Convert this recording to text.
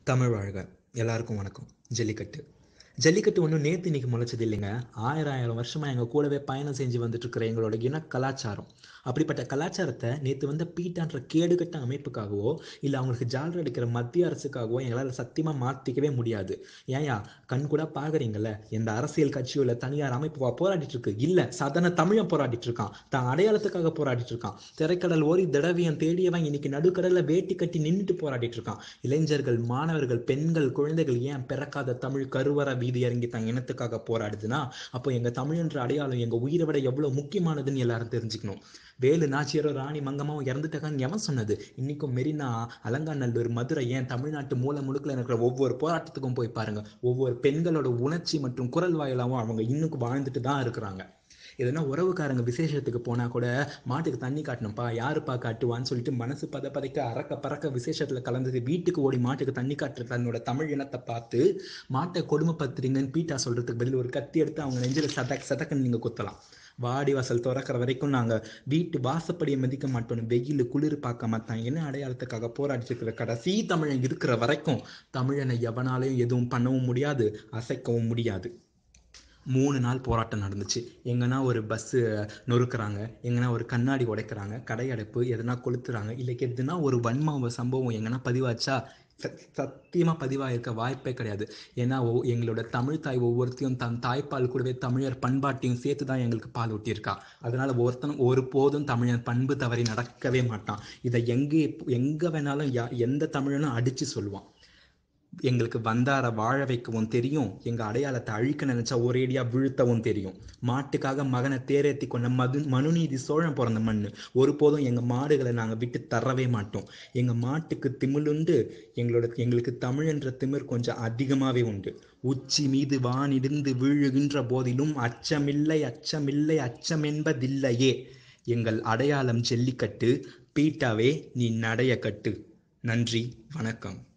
தமிழ் வாழ்க எல்லாருக்கும் வணக்கம் ஜல்லிக்கட்டு ஜல்லிக்கட்டு ஒன்றும் நேற்று இன்னைக்கு முளைச்சது இல்லைங்க ஆயிரம் ஆயிரம் வருஷமா எங்கள் கூடவே பயணம் செஞ்சு வந்துட்டு இருக்கிற எங்களோட இன கலாச்சாரம் அப்படிப்பட்ட கலாச்சாரத்தை நேற்று வந்த பீட்டான்ற கேடுகட்ட அமைப்புக்காகவோ இல்லை அவங்களுக்கு ஜாலர் அடிக்கிற மத்திய அரசுக்காகவோ எங்களால் சத்தியமாக மாற்றிக்கவே முடியாது ஏன்யா கண் கூட பார்க்குறீங்கல்ல எந்த அரசியல் கட்சியோ இல்லை தனியார் அமைப்பு போராடிட்டு இருக்கு இல்லை சாதாரண தமிழன் போராடிட்டு இருக்கான் தான் அடையாளத்துக்காக போராடிட்டு இருக்கான் திரைக்கடல் ஓரி திடவியம் தேடியவன் இன்னைக்கு நடுக்கடலில் வேட்டி கட்டி நின்றுட்டு போராடிட்டு இருக்கான் இளைஞர்கள் மாணவர்கள் பெண்கள் குழந்தைகள் ஏன் பிறக்காத தமிழ் கருவற வீதி இறங்கி தன் இனத்துக்காக போராடுதுன்னா அப்போ எங்க தமிழ்ன்ற அடையாளம் எங்க உயிரை விட எவ்வளவு முக்கியமானதுன்னு எல்லாரும் தெரிஞ்சுக்கணும் வேலு நாச்சியரோ ராணி மங்கம்மாவும் இறந்துட்டாங்கன்னு எவன் சொன்னது இன்னைக்கும் மெரினா அலங்காநல்லூர் மதுரை ஏன் தமிழ்நாட்டு மூல முழுக்கில் இருக்கிற ஒவ்வொரு போராட்டத்துக்கும் போய் பாருங்க ஒவ்வொரு பெண்களோட உணர்ச்சி மற்றும் குரல் வாயிலாவும் அவங்க இன்னும் வாழ்ந்துட்டு தான் இருக்கிறாங்க எதுனா உறவுக்காரங்க விசேஷத்துக்கு போனா கூட மாட்டுக்கு தண்ணி காட்டணும்ப்பா யாருப்பா காட்டுவான்னு சொல்லிட்டு மனசு பத பதைக்க அறக்க பறக்க விசேஷத்துல கலந்தது வீட்டுக்கு ஓடி மாட்டுக்கு தண்ணி காட்டுற தன்னோட தமிழ் இனத்தை பார்த்து மாட்டை கொடுமைப்படுத்துறீங்கன்னு பீட்டா சொல்றதுக்கு பதில் ஒரு கத்தி எடுத்து அவங்க நெஞ்சில சதக் சதக்குன்னு நீங்க குத்தலாம் வாடி வாசல் திறக்கிற வரைக்கும் நாங்க வீட்டு வாசப்படியை மதிக்க மாட்டோம் வெயில் குளிர் பார்க்க மாட்டான் என்ன அடையாளத்துக்காக போராடிட்டு இருக்கிற கடைசி தமிழன் இருக்கிற வரைக்கும் தமிழனை எவனாலையும் எதுவும் பண்ணவும் முடியாது அசைக்கவும் முடியாது மூணு நாள் போராட்டம் நடந்துச்சு எங்கன்னா ஒரு பஸ்ஸு நொறுக்குறாங்க எங்கன்னா ஒரு கண்ணாடி உடைக்கிறாங்க கடையடைப்பு எதனா கொளுத்துறாங்க இல்லை எதுனா ஒரு வன்ம சம்பவம் எங்கன்னா பதிவாச்சா சத்தியமாக பதிவாயிருக்க வாய்ப்பே கிடையாது ஏன்னா எங்களோட தமிழ் தாய் ஒவ்வொருத்தையும் தன் தாய்ப்பால் கூடவே தமிழர் பண்பாட்டையும் சேர்த்து தான் எங்களுக்கு பால் ஊட்டியிருக்கா அதனால ஒருத்தனும் ஒரு போதும் தமிழர் பண்பு தவறி நடக்கவே மாட்டான் இதை எங்கே எங்கே வேணாலும் யா எந்த தமிழனும் அடித்து சொல்லுவான் எங்களுக்கு வந்தார வாழ வைக்கவும் தெரியும் எங்க அடையாளத்தை அழிக்க நினைச்சா ஒரேடியா வீழ்த்தவும் தெரியும் மாட்டுக்காக மகனை தேரேத்தி கொண்ட மது மனுநீதி சோழன் பிறந்த மண் ஒருபோதும் எங்க மாடுகளை நாங்க விட்டு தரவே மாட்டோம் எங்க மாட்டுக்கு திமிழுண்டு எங்களோட எங்களுக்கு தமிழ் என்ற திமிர் கொஞ்சம் அதிகமாவே உண்டு உச்சி மீது வானிடிந்து வீழுகின்ற போதிலும் அச்சமில்லை அச்சமில்லை அச்சம் என்பதில்லையே எங்கள் அடையாளம் ஜல்லிக்கட்டு பீட்டாவே நீ நடைய கட்டு நன்றி வணக்கம்